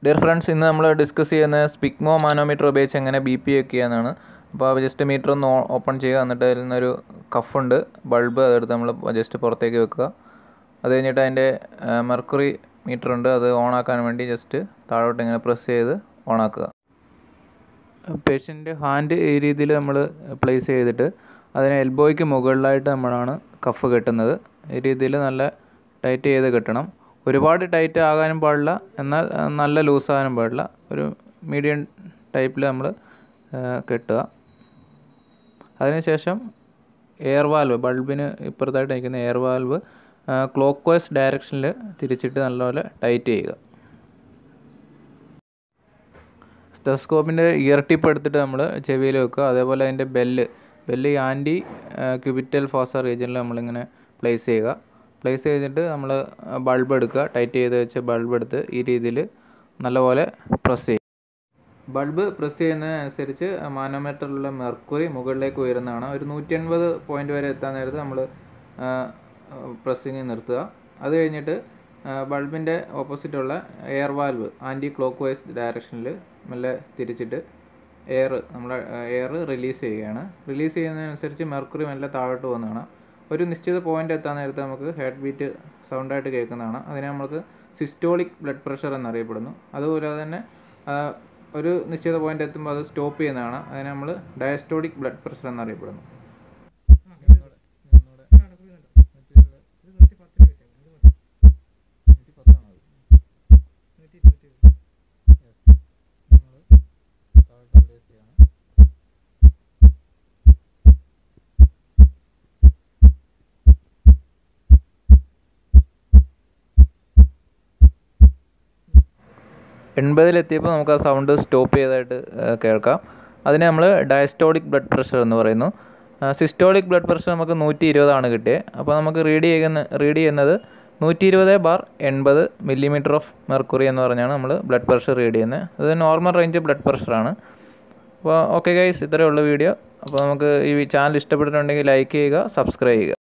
dear friends ഇന്ന് നമ്മൾ discuss ചെയ്യുന്ന സ്പിക്മോ മാനോമീറ്റർ ഉപയോഗിച്ച് എങ്ങനെ ബി പി ചെക്ക് ചെയ്യാന്നാണ് അപ്പോൾ ജസ്റ്റ് മീറ്റർ ഒന്ന് ഓപ്പൺ ചെയ്യുക എന്നിട്ട് അതിൽ നിന്നൊരു കഫുണ്ട് ബൾബ് അതെടുത്ത് നമ്മൾ ജസ്റ്റ് പുറത്തേക്ക് വെക്കുക അത് കഴിഞ്ഞിട്ട് അതിൻ്റെ മെർക്കുറി മീറ്റർ ഉണ്ട് അത് ഓൺ ആക്കാൻ വേണ്ടി ജസ്റ്റ് താഴോട്ട് ഇങ്ങനെ പ്രസ് ചെയ്ത് ഓൺ ആക്കുക പേഷ്യൻ്റെ ഹാൻഡ് ഈ രീതിയിൽ നമ്മൾ പ്ലേസ് ചെയ്തിട്ട് അതിന് എൽബോയ്ക്ക് മുകളിലായിട്ട് നമ്മളാണ് കഫ് കെട്ടുന്നത് ഈ രീതിയിൽ നല്ല ടൈറ്റ് ചെയ്ത് കെട്ടണം ഒരുപാട് ടൈറ്റ് ആകാനും പാടില്ല എന്നാൽ നല്ല ലൂസ് ആകാനും പാടില്ല ഒരു മീഡിയം ടൈപ്പിൽ നമ്മൾ കെട്ടുക അതിനുശേഷം എയർ വാൽവ് ബൾബിന് ഇപ്പുറത്തായിട്ട് നിൽക്കുന്ന എയർ വാൽവ് ക്ലോക്ക് വൈസ് ഡയറക്ഷനിൽ തിരിച്ചിട്ട് നല്ലപോലെ ടൈറ്റ് ചെയ്യുക സ്റ്റെസ്കോപ്പിൻ്റെ ഇയർ ടിപ്പ് എടുത്തിട്ട് നമ്മൾ ചെവിയിൽ വെക്കുക അതേപോലെ അതിൻ്റെ ബെല്ല് ബെല്ല് ഈ ആൻറ്റി ക്യൂബിറ്റൽ ഫോസ റീജിയനിൽ നമ്മളിങ്ങനെ പ്ലേസ് ചെയ്യുക പ്ലേസ് ചെയ്തിട്ട് നമ്മൾ ബൾബ് എടുക്കുക ടൈറ്റ് ചെയ്ത് വെച്ച് ബൾബ് എടുത്ത് ഈ രീതിയിൽ നല്ലപോലെ പ്രസ് ചെയ്യും ബൾബ് പ്രസ് ചെയ്യുന്നതനുസരിച്ച് മാനോമീറ്ററിലുള്ള മെർക്കുറി മുകളിലേക്ക് ഉയരുന്നതാണ് ഒരു നൂറ്റി എൺപത് പോയിൻ്റ് വരെ എത്താൻ നേരത്ത് നമ്മൾ പ്രസ്സിങ് നിർത്തുക അത് കഴിഞ്ഞിട്ട് ബൾബിൻ്റെ ഓപ്പോസിറ്റുള്ള air valve anticlockwise ഡയറക്ഷനിൽ മെല്ലെ തിരിച്ചിട്ട് എയർ നമ്മൾ എയർ റിലീസ് ചെയ്യുകയാണ് റിലീസ് ചെയ്യുന്നതിനനുസരിച്ച് മെർക്കുറി മെല്ലെ താഴോട്ട് പോകുന്നതാണ് ഒരു നിശ്ചിത പോയിന്റ് എത്താൻ നേരത്ത് നമുക്ക് ഹെഡ് ബീറ്റ് സൗണ്ടായിട്ട് കേൾക്കുന്നതാണ് അതിനെ നമുക്ക് സിസ്റ്റോളിക് ബ്ലഡ് പ്രഷർ എന്നറിയപ്പെടുന്നു അതുപോലെ തന്നെ ഒരു നിശ്ചിത പോയിന്റ് എത്തുമ്പോൾ അത് സ്റ്റോപ്പ് ചെയ്യുന്നതാണ് അതിനെ നമ്മൾ ഡയസ്റ്റോളിക് ബ്ലഡ് പ്രഷർ എന്നറിയപ്പെടുന്നു എൺപതിലെത്തിയപ്പോൾ നമുക്ക് ആ സൗണ്ട് സ്റ്റോപ്പ് ചെയ്തതായിട്ട് കേൾക്കാം അതിനെ നമ്മൾ ഡയസ്റ്റോളിക് ബ്ലഡ് പ്രഷർ എന്ന് പറയുന്നു സിസ്റ്റോളിക് ബ്ലഡ് പ്രഷർ നമുക്ക് നൂറ്റി ഇരുപതാണ് കിട്ടിയത് അപ്പോൾ നമുക്ക് റീഡ് ചെയ്യുന്ന റീഡ് ചെയ്യുന്നത് നൂറ്റി ഇരുപത് ബാർ എൺപത് മില്ലിമീറ്റർ ഓഫ് മെർക്കുറി എന്ന് പറഞ്ഞാണ് നമ്മൾ ബ്ലഡ് പ്രഷർ റീഡ് ചെയ്യുന്നത് അത് നോർമൽ റേഞ്ച് ബ്ലഡ് പ്രഷറാണ് അപ്പോൾ ഓക്കെ ഗൈസ് ഇത്രയേ ഉള്ളൂ വീഡിയോ അപ്പോൾ നമുക്ക് ഈ ചാനൽ ഇഷ്ടപ്പെട്ടിട്ടുണ്ടെങ്കിൽ ലൈക്ക് ചെയ്യുക സബ്സ്ക്രൈബ് ചെയ്യുക